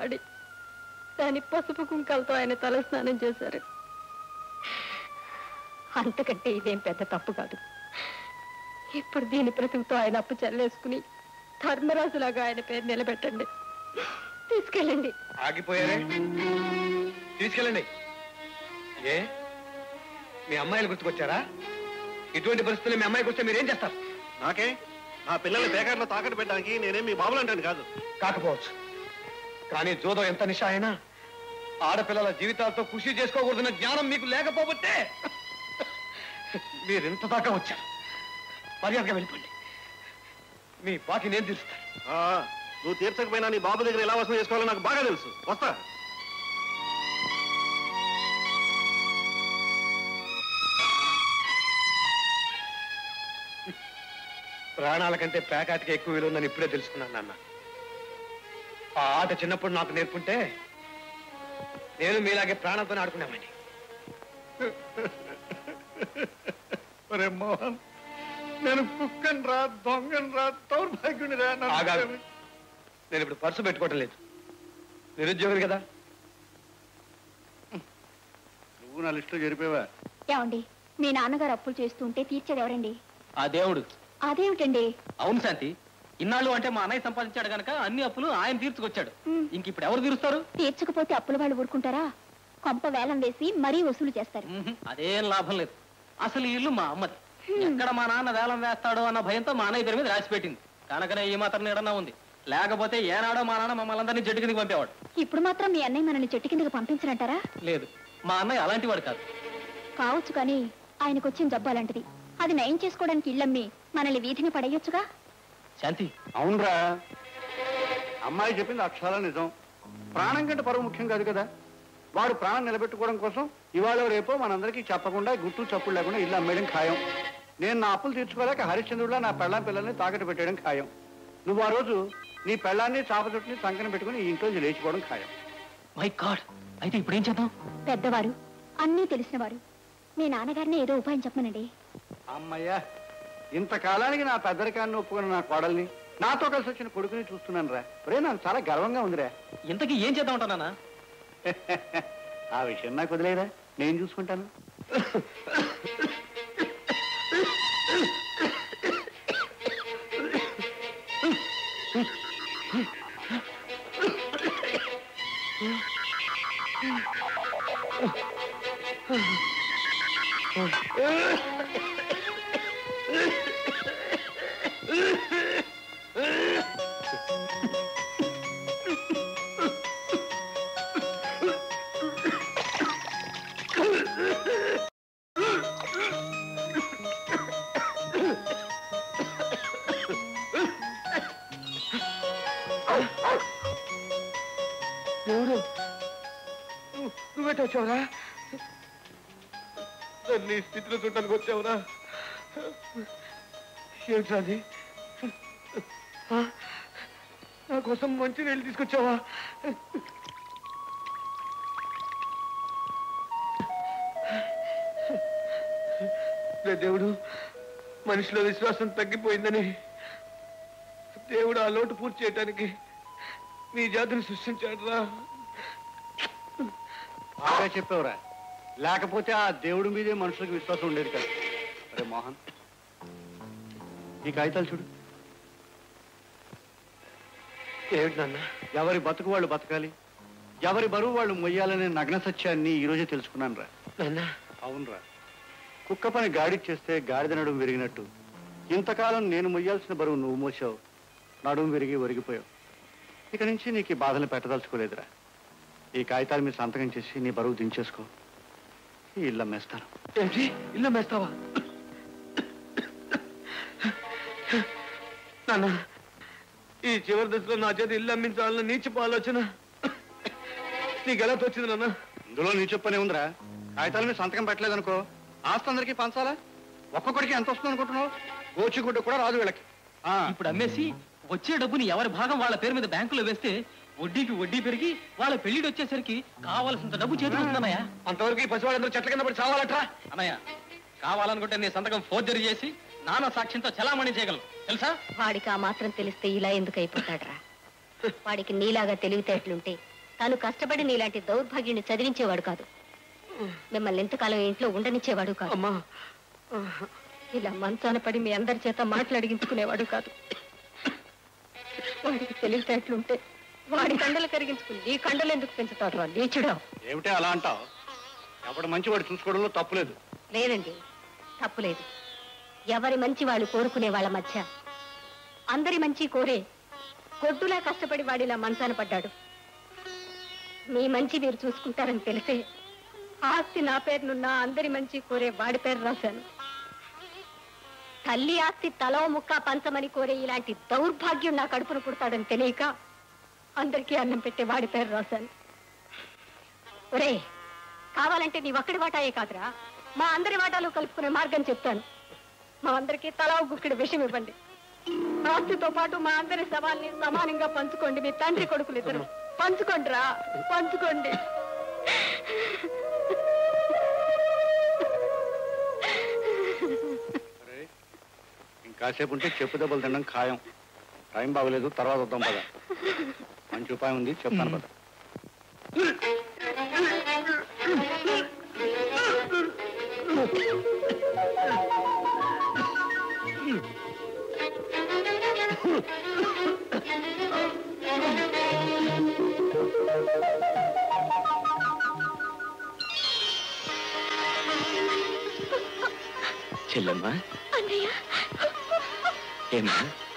వాడి దాని పసుపు కుంకాలతో ఆయన తలస్నానం చేశారు అంతకంటే ఇదేం పెద్ద తప్పు కాదు ఇప్పుడు దీని బ్రతుకుతో ఆయన అప్పు చెల్లేసుకుని ధర్మరాజులాగా ఆయన పేరు నిలబెట్టండి తీసుకెళ్ళండి ఆగిపోయారే తీసుకెళ్ళండి ఏ మీ అమ్మాయిలు గుర్తుకొచ్చారా ఇటువంటి పరిస్థితుల్లో మీ అమ్మాయికి వస్తే మీరేం చేస్తారు నాకే నా పిల్లల బేకార్లో తాకట్టు పెట్టడానికి నేనేం మీ బాబులు అంటాను కాదు కాకపోవచ్చు కానీ జోదో ఎంత నిషా అయినా ఆడపిల్లల జీవితాలతో కృషి చేసుకోకూడదన్న జ్ఞానం మీకు లేకపోతే మీరు ఇంత దాకా వచ్చారు మర్యాదగా వెళ్ళిపోండి మీ బాకీ నేను తీరుస్తాను ఆ, నువ్వు తీర్చకపోయినా నీ బాబు దగ్గర ఎలా వసూలు చేసుకోవాలో నాకు బాగా తెలుసు వస్తా ప్రాణాల కంటే పేకాటికి ఎక్కువ విలువ ఉందని ఇప్పుడే తెలుసుకున్నాను నాన్న ఆ ఆట చిన్నప్పుడు నాకు నేర్పుంటే నేను మీలాగే ప్రాణంతో ఆడుకునేవాడిని ఒరే మోహన్ నేను కుక్కని రా దొంగని రా దౌర్భాగ్యుని రా నన్ను ఆగాగు. క్షమించు. నేను ఇప్పుడు పర్సు పెట్టుకోవటం లేదు నిరుద్యోగిని కదా నువ్వు నా లిస్టులో జరిపేవా ఏమండి మీ నాన్నగారు అప్పులు చేస్తుంటే తీర్చేది ఎవరండి ఆ దేవుడు అదేమిటండి అవును శాంతి ఇన్నాళ్ళు అంటే మా అన్నయ్య సంపాదించాడు గనక అన్ని అప్పులు ఆయన తీర్చుకొచ్చాడు ఉమ్. ఇంక ఇప్పుడు ఎవరు తీరుస్తారు తీర్చకపోతే అప్పుల వాళ్ళు ఊరుకుంటారా కొంప వేలం వేసి మరీ వసూలు చేస్తారు ఉహుం, అదేం లాభం లేదు అసలు ఈ ఇల్లు మా అమ్మది ఎక్కడ మా నాన్న వేలం వేస్తాడో అన్న భయంతో మా అన్నయ్య పేరు మీద రాసి పెట్టింది కనుకనే ఈ మాత్రం నీడన్నా ఉంది లేకపోతే ఏనాడో మా నాన్న మమ్మల్ని అందరినీ జట్టు కిందకి పంపేవాడు ఇప్పుడు మాత్రం మీ అన్నయ్య మనల్ని చెట్టు కిందకి పంపించనంటారా లేదు మా అన్నయ్య అలాంటి వాడు కాదు కావచ్చు కానీ ఆయనకు వచ్చిన జబ్బు అలాంటిది అది నయం చేసుకోవడానికి ఇల్లమ్మి మనల్ని వీధిని పడేయొచ్చుగా శాంతి అవునరా అమ్మాయి చెప్పింది అక్షరాల నిజం ప్రాణం కంటే పరువు ముఖ్యం కాదు కదా వాడు ప్రాణం నిలబెట్టుకోవడం కోసం ఇవాళ రేపో మనందరికీ చెప్పకుండా గుట్టు చప్పుడు లేకుండా ఇల్లు అమ్మేయడం ఖాయం నేను నా అప్పులు తీర్చుకోలేక హరిశ్చంద్రుడిలా నా పెళ్ళాం పిల్లల్ని తాకట్టు పెట్టడం ఖాయం నువ్వు ఆ రోజు నీ పెళ్ళాన్ని చాపచుట్టుని సంకన పెట్టుకుని ఈ ఇంట్లో నుంచి లేచిపోవడం ఖాయం మై గాడ్ అయితే ఇప్పుడు ఏం చేద్దాం పెద్దవారు అన్నీ తెలిసినవారు మీ నాన్నగారిని ఏదో ఉపాయం చెప్పమనండి అమ్మయ్యా ఇంతకాలానికి నా పెద్దరికాన్ని ఒప్పుకున్న నా కోడల్ని నాతో కలిసి వచ్చిన కొడుకుని చూస్తున్నాను రా రే నాకు చాలా గర్వంగా ఉందిరా ఇంతకీ ఏం చేద్దాం అంటానా ఆ విషయం నాకు వదిలేరా నేను చూసుకుంటాను దేవుడు నువ్వేట వచ్చావురా నన్ను ఈ స్థితిలో చూడటానికి వచ్చావురా ఏమిట్రా అది ఆ? నా కోసం మంచి నీళ్ళు తీసుకొచ్చావా రే దేవుడు మనిషిలో విశ్వాసం తగ్గిపోయిందని దేవుడు ఆ లోటు పూర్తి చేయడానికి నీ జాతిని సృష్టించాడు రా బాగా చెప్పావురా లేకపోతే ఆ దేవుడి మీదే మనుషులకు విశ్వాసం ఉండేది కదా అరే మోహన్ ఈ కాగితాలు చూడు ఏమిటి నాన్న ఎవరి బతుకు వాళ్ళు బతకాలి ఎవరి బరువు వాళ్ళు మొయ్యాలనే నగ్న సత్యాన్ని ఈ రోజే తెలుసుకున్నాను రా నాన్న అవునరా కుక్క పని గాడి చేస్తే గాడిద నడుము విరిగినట్టు ఇంతకాలం నేను మొయ్యాల్సిన బరువు నువ్వు మోసావు నడుము విరిగి ఒరిగిపోయావు ఇక నుంచి నీకు ఈ బాధలు పెట్టదలుచుకోలేదురా ఈ కాగితాల మీద సంతకం చేసి నీ బరువు దించేసుకో ఈ ఇల్లు అమ్మేస్తాను ఏంటి ఇల్లు మేస్తావా నాన్న ఈ చివరి దశలో నా చేతి ఇల్లు అమ్మించాలన్న నీచపు ఆలోచన నీకు ఎలా తోచింది నాన్న ఇందులో నీ చెప్పనే ఉందిరా కాగితాల మీద సంతకం పెట్టలేదనుకో ఆస్తి అందరికీ పంచాలా ఒక్కొక్కడికి ఎంత వస్తుంది అనుకుంటున్నావు గోచిగుడ్డ కూడా రాదు వీళ్ళకి ఆ, ఇప్పుడు అమ్మేసి వచ్చే డబ్బుని ఎవరి భాగం వాళ్ళ పేరు మీద బ్యాంకులో వేస్తే వడ్డీకి వడ్డీ పెరిగి వాళ్ళ పెళ్లికి వచ్చేసరికి కావాల్సినంత డబ్బు చేతికి వస్తుందన్నయ్య అంతవరకు ఈ పసివాళ్ళందరూ చెట్ల కింద పడి చావాలట్రా అన్నయ్య కావాలనుకుంటే నీ సంతకం ఫోర్జరీ చేసి నాన్న సాక్ష్యంతో చలామణి చేయగలను తెలుసా వాడికి ఆ మాత్రం తెలిస్తే ఇలా ఎందుకు అయిపోతాడ్రా వాడికి నీలాగా తెలివితేటలుంటే తాను కష్టపడి నీలాంటి దౌర్భాగ్యుని చదివించేవాడు కాదు మిమ్మల్ని ఎంతకాలం ఇంట్లో ఉండనిచ్చేవాడు కాదు అమ్మా ఇలా మంచాన పడి మీ అందరి చేత మాట్లాడిగించుకునేవాడు కాదు వాడికి తెలివితేటలుంటే వాడి కండలు కరిగించుకుని నీ కండలు ఎందుకు పెంచుతాడు ఆ నీచుడా ఏమిటే అలా అంటావు ఎవడు మంచివాడు చూసుకోవడంలో తప్పులేదు లేదండి తప్పులేదు ఎవరి మంచి వాళ్ళు కోరుకునే వాళ్ళ మధ్య అందరి మంచి కోరే గొడ్డులా కష్టపడి వాడిలా మంచాన పడ్డాడు మీ మంచి మీరు చూసుకుంటారని తెలిసే ఆస్తి నా పేరునున్న అందరి మంచి కోరే వాడి పేరు రాశాను తల్లి ఆస్తి తలో ముక్క పంచమని కోరే ఇలాంటి దౌర్భాగ్యం నా కడుపును పుడతాడని తెలియక అందరికీ అన్నం పెట్టే వాడి పేరు రాశాను ఒరే కావాలంటే నీ ఒక్కడి వాటాయే కాదురా మా అందరి వాటాలు కలుపుకునే మార్గం చెప్తాను మా అందరికీ తలా గుక్కడి విషయం ఇవ్వండి ఆస్తితో పాటు మా అందరి సవాల్ని సమానంగా పంచుకోండి మీ తండ్రి కొడుకులు ఇద్దరు పంచుకోండి రా పంచుకోండి అరే, ఇంకాసేపు ఉంటే చెప్పు దెబ్బలు తినడం ఖాయం టైం బాగలేదు తర్వాత వద్దాం పద మంచి ఉపాయం ఉంది చెప్తాను పద చెల్లమ్మా ఏమా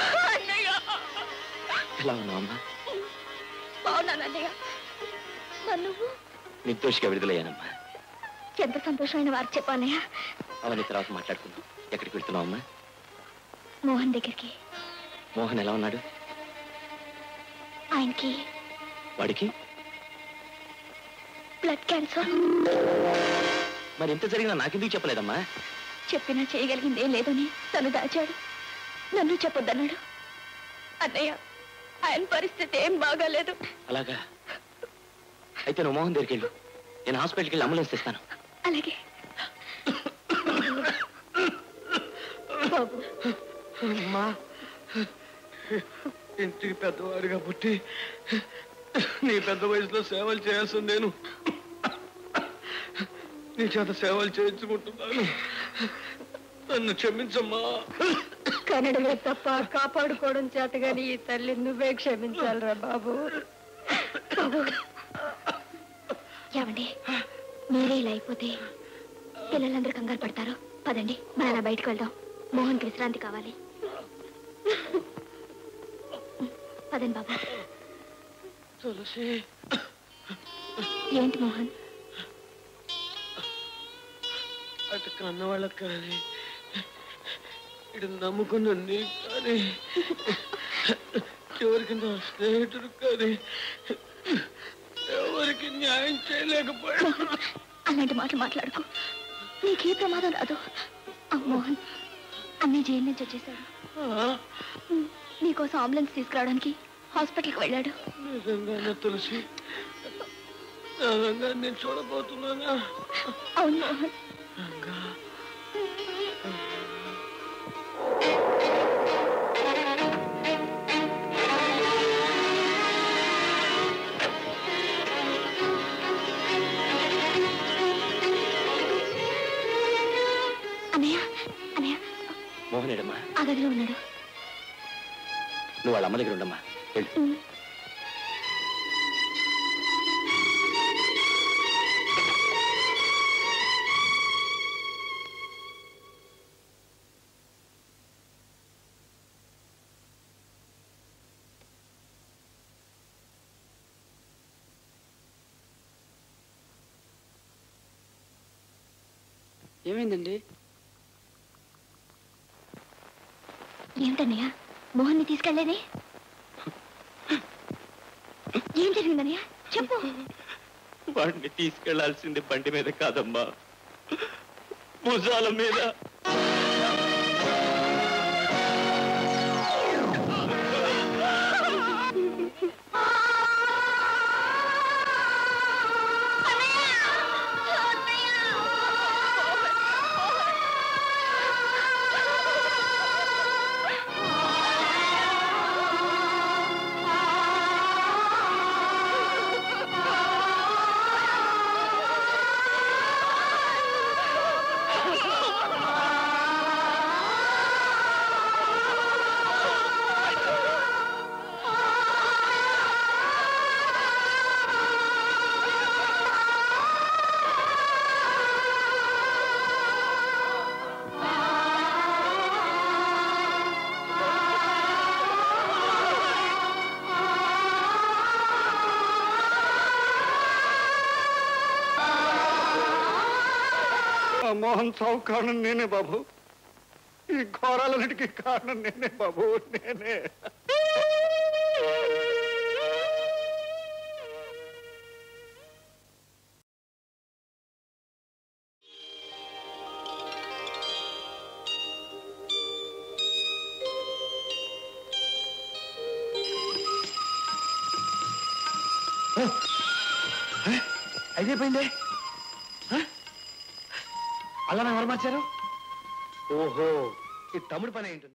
ఎలా ఉన్నావమ్మా బాగున్నానన్నయ్య మరి నువ్వు నిర్దోషిగా విడుదలయ్యానమ్మా ఎంత సంతోషమైన వారు చెప్పానయ్య అవన్నీ తర్వాత మాట్లాడుకుందాం ఎక్కడికి వెళ్తున్నావమ్మా మోహన్ దగ్గరికి మోహన్ ఎలా ఉన్నాడు ఆయనకి వాడికి బ్లడ్ క్యాన్సర్ మరి ఎంత జరిగినా నాకెందుకు చెప్పలేదమ్మా చెప్పినా చేయగలిగింది ఏం లేదని తను దాచాడు నన్ను చెప్పొద్దన్నాడు అన్నయ్య ఆయన పరిస్థితి ఏం బాగాలేదు అలాగా అయితే నువ్వు మోహన్ దగ్గరికి వెళ్ళు నేను హాస్పిటల్కి వెళ్ళి అంబులెన్స్ తెస్తాను అలాగే బాబు అమ్మా ఇంటికి పెద్దవాడిగా పుట్టి నీ పెద్ద వయసులో సేవలు చేయాల్సింది నేను నీ చేత సేవలు చేయించుకుంటున్నాను నన్ను క్షమించమ్మా కనడమే తప్ప కాపాడుకోవడం చేతగాని ఈ తల్లి నువ్వే క్షమించాలిరా బాబు బాబు ఏమండి మీరే ఇలా అయిపోతే పిల్లలందరూ కంగారు పడతారు పదండి మన అలా బయటకు వెళ్దాం మోహన్కి విశ్రాంతి కావాలి పదండి బాబా తులసి ఏంటి మోహన్ అటు కన్న వాళ్ళకి కానీ ఇటు నమ్ముకున్న నీకు కానీ చివరికి నా స్నేహితుడు కానీ ఎవరికి న్యాయం చేయలేకపోయా అలాంటి మాటలు మాట్లాడుకో నీకే ప్రమాదం రాదు ఆ మోహన్ అన్నీ జైలు నుంచి వచ్చేసాడు ఉమ్, నీకోసం అంబులెన్స్ తీసుకురావడానికి హాస్పిటల్కి వెళ్ళాడు నిజంగానే తులసి నిజంగా నేను చూడబోతున్నానా అవును మోహన్ రంగా అన్నయ్య అన్నయ్య మోహన్ ఏడమ్మా ఆ గదిలో ఉన్నాడు నువ్వు వాళ్ళ అమ్మ దగ్గర ఉండమ్మా వెళ్ళు ఉమ్. ఏమైందండి ఏమిటన్నయ్య మోహన్ని తీసుకెళ్లేదే ఏం జరిగిందన్నయ్య చెప్పు వాడిని తీసుకెళ్లాల్సింది బండి మీద కాదమ్మా భుజాల మీద ఆ ఆ మోహన్ చావు కారణం నేనే బాబు ఈ ఘోరాలన్నిటికీ కారణం నేనే బాబు నేనే అయిపోయింది అలా ఎవరు మార్చారు ఓహో ఈ తమ్ముడు పని ఏంటి